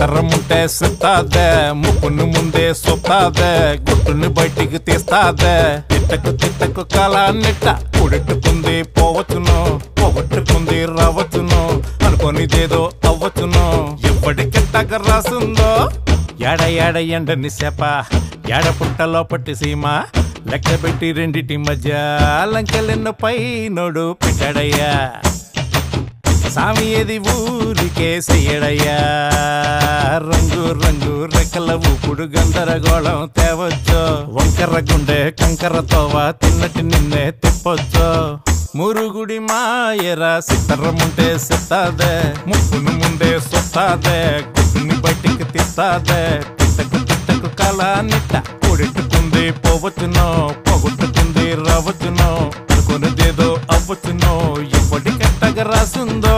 సిత్తరముంటే సిత్తాదే ముక్కును ముందే సొత్తాదే గుట్టుని బయటికి తీస్తాదే తిట్టకు తిట్టకు కళాన్నిట్ట కుడెట్టుకుంది పోవచ్చును పోగొట్టుకుంది రావచ్చును అనుకోనిదేదో అవ్వచ్చును ఎప్పటికెట్టక రాసుందో ఎడ ఎడ ఎండని సెప ఎడ పుట్టలో పట్టి సీమ లెక్క పెట్టి రెండిటి మధ్య లంకెలెన్ను పై నోడు పెట్టాడయ్యా సామి ఏది ఊరికే చెయ్యడయ్యా రంగు రంగు రెక్కల ఊపుడు గందరగోళం తేవచ్చో వంకర గుండె కంకర తోవ తిన్నటి నిన్నే తిప్పొచ్చో మురుగుడి మాయరా సిత్తరముంటే సిత్తాదే ముక్కును ముందే సొత్తాదే గుట్టుని బయటికి తీస్తాదే తిట్టకు తిట్టకు కళ నిట్ట కూడెట్టుకుంది పోవచ్చునో పోగొట్టుకుంది రావచ్చునో అనుకున్నదేదో అవ్వచ్చునో ఎప్పటికెట్టగా రాసుందో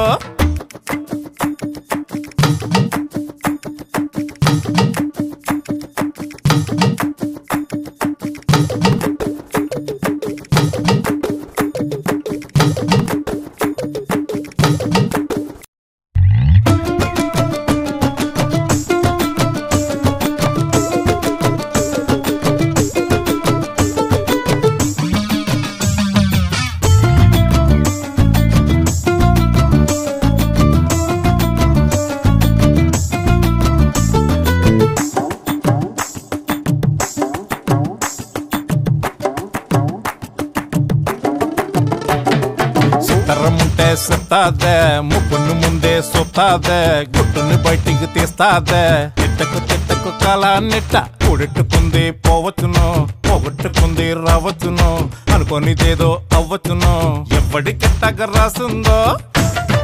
సిత్తరముంటే సిత్తాదే ముక్కును ముందే సొత్తాదే గుట్టుని బయటికి తీస్తాదే తిట్టకు తిట్టకు కళ నిట్ట కూడెట్టుకుంది పోవచ్చును పోగొట్టుకుంది రావచ్చును అనుకోనిదేదో అవ్వచ్చును ఎప్పటికెట్టగా రాసుందో